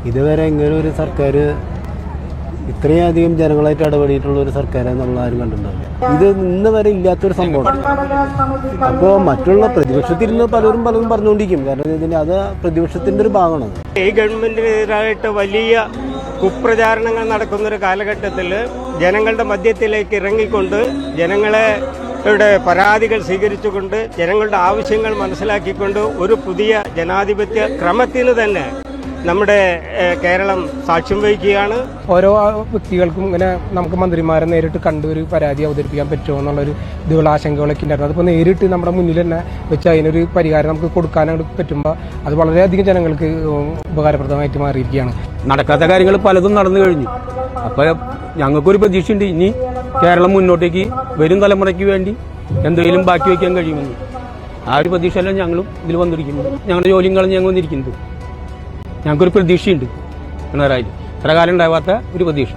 ഇതുവരെ ഇങ്ങനെ ഒരു സർക്കാർ ഇത്രയധികം ജനങ്ങളായിട്ട് ഇടപെടിയിട്ടുള്ള ഒരു സർക്കാരെ നമ്മൾ ആരും കണ്ടിട്ടുണ്ടാവില്ല ഇത് ഇന്ന് വരെ ഇല്ലാത്തൊരു സംഭവമാണ് അപ്പോൾ മറ്റുള്ള പ്രതിപക്ഷത്തിരുന്ന് പലരും പലതും പറഞ്ഞുകൊണ്ടിരിക്കും കാരണം ഇതിന് അത് പ്രതിപക്ഷത്തിന്റെ ഒരു ഭാഗമാണ് ഈ ഗവൺമെന്റിനെതിരായിട്ട് വലിയ കുപ്രചാരണങ്ങൾ നടക്കുന്ന ഒരു കാലഘട്ടത്തിൽ ജനങ്ങളുടെ മധ്യത്തിലേക്ക് ഇറങ്ങിക്കൊണ്ട് ജനങ്ങളെ യുടെ പരാതികൾ സ്വീകരിച്ചുകൊണ്ട് ജനങ്ങളുടെ ആവശ്യങ്ങൾ മനസ്സിലാക്കിക്കൊണ്ട് ഒരു പുതിയ ജനാധിപത്യ ക്രമത്തിന് തന്നെ നമ്മുടെ ഏഹ്, കേരളം സാക്ഷ്യം വഹിക്കുകയാണ് ഓരോ വ്യക്തികൾക്കും ഇങ്ങനെ നമുക്ക് മന്ത്രിമാരെ നേരിട്ട് കണ്ട് ഒരു പരാതി അവതരിപ്പിക്കാൻ പറ്റുമോ എന്നുള്ളൊരു ഇതുള്ള ആശങ്കകളൊക്കെ ഉണ്ടായിരുന്നു അതിപ്പോൾ നേരിട്ട് നമ്മുടെ മുന്നിൽ തന്നെ വെച്ച് അതിനൊരു പരിഹാരം നമുക്ക് കൊടുക്കാനായിട്ട് പറ്റുമ്പോൾ അത് വളരെയധികം ജനങ്ങൾക്ക് ഉപകാരപ്രദമായിട്ട് മാറിയിരിക്കുകയാണ് നടക്കാത്ത കാര്യങ്ങൾ പലതും നടന്നു കഴിഞ്ഞു അപ്പൊ ഞങ്ങൾക്കൊരു പ്രതീക്ഷയുണ്ട് ഇനി കേരളം മുന്നോട്ടേക്ക് വരും തലമുറയ്ക്ക് വേണ്ടി എന്തെങ്കിലും ബാക്കി വയ്ക്കാൻ കഴിയുമെന്ന് ആ ഒരു പ്രതീക്ഷയല്ല ഞങ്ങളും ഇതിൽ വന്നിരിക്കുന്നത് ഞങ്ങളുടെ ജോലിയും കളഞ്ഞ് ഞങ്ങൾ വന്നിരിക്കുന്നത് ഞങ്ങൾക്കൊരു പ്രതീക്ഷയുണ്ട് പിണറായി ഇത്ര കാലം ഉണ്ടാവാത്ത ഒരു പ്രതീക്ഷ